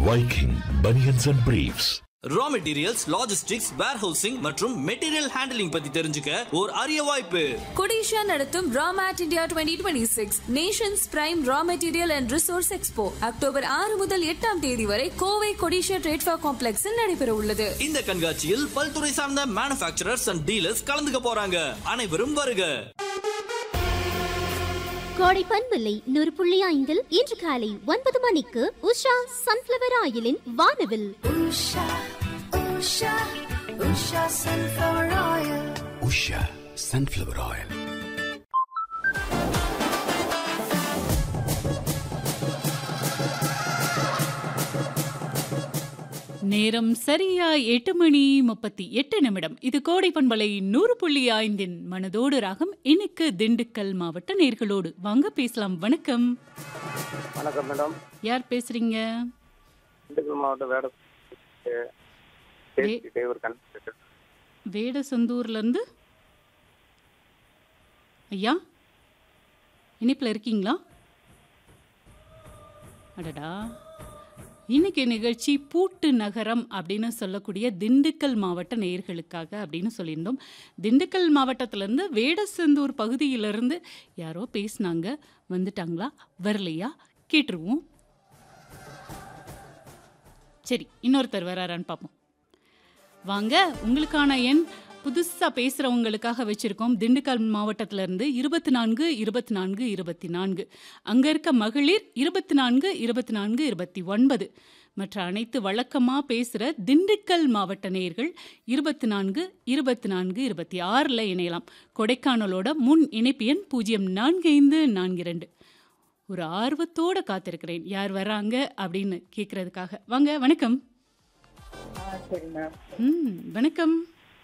Viking Bunions and Briefs. Raw materials logistics warehousing மற்றும் material handling பத்தி தெரிஞ்சுக்க ஒரு அரிய வாய்ப்பு கொடிஷா நடத்தும் RAMET India twenty twenty six nations prime raw material and resource expo October ஆறு முதல் எட்டாம் தேதி வரை கோவை கொடிஷா ட்ரேட்ஃபா காம்ப்ளெக்ஸில் நடைபெற உள்ளது இந்த கண்காட்சியில் பல்துறை சார்ந்த மேனுஃபேக்சரர்ஸ் அண்ட் டீலர்ஸ் கலந்துக்க போறாங்க அனைவரும் வருக கோடை பண்பில்லை நூறு புள்ளி ஐந்தில் இன்று காலை ஒன்பது மணிக்கு உஷா சன்ஃபிளவர் ஆயிலின் வானவில் உஷா சன்ஃப்ளவர் ஆயில் நேரம் சரியா எட்டு மணி முப்பத்தி எட்டு நிமிடம் இது கோடை பண்பலை நூறு புள்ளி ஐந்தின் மனதோடு ராகம் இன்னைக்கு திண்டுக்கல் மாவட்ட நேர்களோடு வாங்க பேசலாம் வணக்கம் வணக்கம் மேடம் யார் பேசுறீங்க திண்டுக்கல் மாவட்டம் வேட பேசிக்கிட்டே ஒரு கன்ஃபியூஷன் வேடசந்தூர்ல இருந்து ஐயா இனிப்புல இருக்கீங்களா அடடா இன்னைக்கு நிகழ்ச்சி பூட்டு நகரம் அப்படின்னு சொல்லக்கூடிய திண்டுக்கல் மாவட்ட நேயர்களுக்காக அப்படின்னு சொல்லியிருந்தோம் திண்டுக்கல் மாவட்டத்திலேருந்து வேடசந்தூர் பகுதியிலிருந்து யாரோ பேசுனாங்க வந்துட்டாங்களா வரலையா கேட்டுருவோம் சரி இன்னொருத்தர் வராரான்னு பார்ப்போம் வாங்க உங்களுக்கான எண் புதுசாக பேசுகிறவங்களுக்காக வச்சுருக்கோம் திண்டுக்கல் மாவட்டத்திலேருந்து இருபத்தி நான்கு இருபத்தி நான்கு இருபத்தி நான்கு அங்கே இருக்க மகளிர் இருபத்தி நான்கு இருபத்தி நான்கு இருபத்தி ஒன்பது மற்ற அனைத்து வழக்கமாக பேசுகிற திண்டுக்கல் மாவட்ட நேயர்கள் இருபத்தி நான்கு இருபத்தி நான்கு இருபத்தி ஆறில் இணையலாம் கொடைக்கானலோட முன் இணைப்பு எண் பூஜ்ஜியம் நான்கு ஐந்து நான்கு ரெண்டு ஒரு ஆர்வத்தோடு காத்திருக்கிறேன் யார் வராங்க அப்படின்னு கேட்குறதுக்காக வாங்க வணக்கம் சரி மேம் ம் வணக்கம்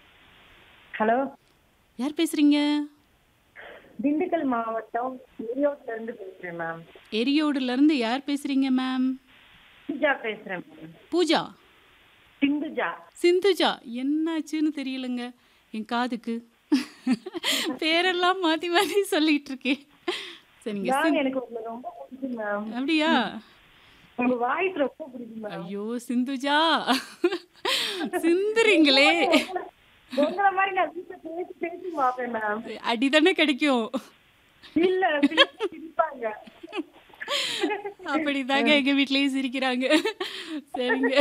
ஹலோ யார் பேசுறீங்க திண்டுக்கல் மாவட்டம் ஈரோட்ல இருந்து பேசுறேன் மேம் எரியோடுல இருந்து யார் பேசுறீங்க மேம் சிந்துஜா பேசுறேன் மேம் பூஜா சிந்துஜா சிந்துஜா என்னாச்சுன்னு தெரியலங்க என் காதுக்கு பேரெல்லாம் மாத்தி மாத்தி சொல்லிட்டு இருக்கேன் சரிங்க மேம் சிந்- எனக்கு உங்களை ரொம்ப பிடிக்கும் மேம் அப்படியா உங்க வாய்ஸ் ரொம்ப பிடிக்கும் மேம் ஐயோ சிந்துஜா சிந்துறீங்களே உங்களை மாதிரி நான் வீட்டுல பேசி பேசி பார்ப்பேன் மேம் அடிதானே கிடைக்கும் இல்ல சிரிப்பு சிரிப்பாங்க அப்படிதாங்க எங்க வீட்லயும் சிரிக்கிறாங்க சரிங்க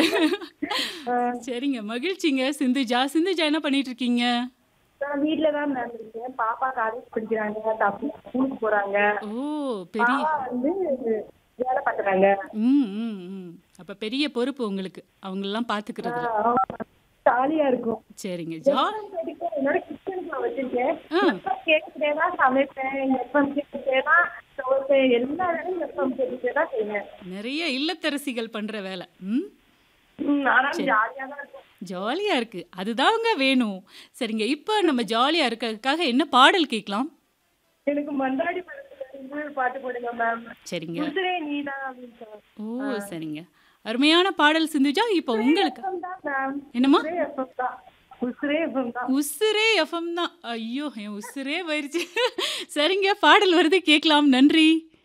சரிங்க மகிழ்ச்சிங்க சிந்துஜா சிந்துஜா என்ன பண்ணிட்டு இருக்கீங்க நான் வீட்ல தான் மேம் இருக்கேன் பாப்பா காலேஜ் படிக்கிறாங்க தம்பி ஸ்கூலுக்கு போறாங்க ஓ பெரிய பாப்பா வந்து வேலை பாக்குறாங்க ம் ம் ம் அப்ப பெரிய பொறுப்பு உங்களுக்கு அவங்களெல்லாம் பாத்துக்கிறது ஜாலியா இருக்கும் சரிங்க ஜா என்னோட கிச்சனுக்கு நான் வச்சிருக்கேன் ஆ. எப்பம் கேட்டுட்டே தான் சமைப்பேன் எப்பம் கேட்டுட்டே தான் துவைப்பேன் எல்லா வேலையும் எப்பம் கேட்டுட்டே தான் செய்வேன் நிறைய இல்லத்தரசிகள் பண்ற வேலை ம் ம், ஆனாலும் ஜாலியா தான் இருக்கும் ஜாலியா இருக்கு அதுதாங்க வேணும் சரிங்க இப்போ நம்ம ஜாலியா இருக்கிறதுக்காக என்ன பாடல் கேட்கலாம் எனக்கு மந்தாடி படத்துல இருந்து பாட்டு போடுங்க மேம் சரிங்க உசுரே நீதான் அப்படின்னு சொல்லுவேன் ஓ சரிங்க அருமையான பாடல் சிந்துஜா இப்போ உங்களுக்கு FM தான் மேம் என்னம்மா உசுரே FM தான் உசுரே FM தான் உசுரே எஃப்எம் தான் ஐயோ என் உசுரே போயிருச்சு சரிங்க பாடல் வருது கேட்கலாம் நன்றி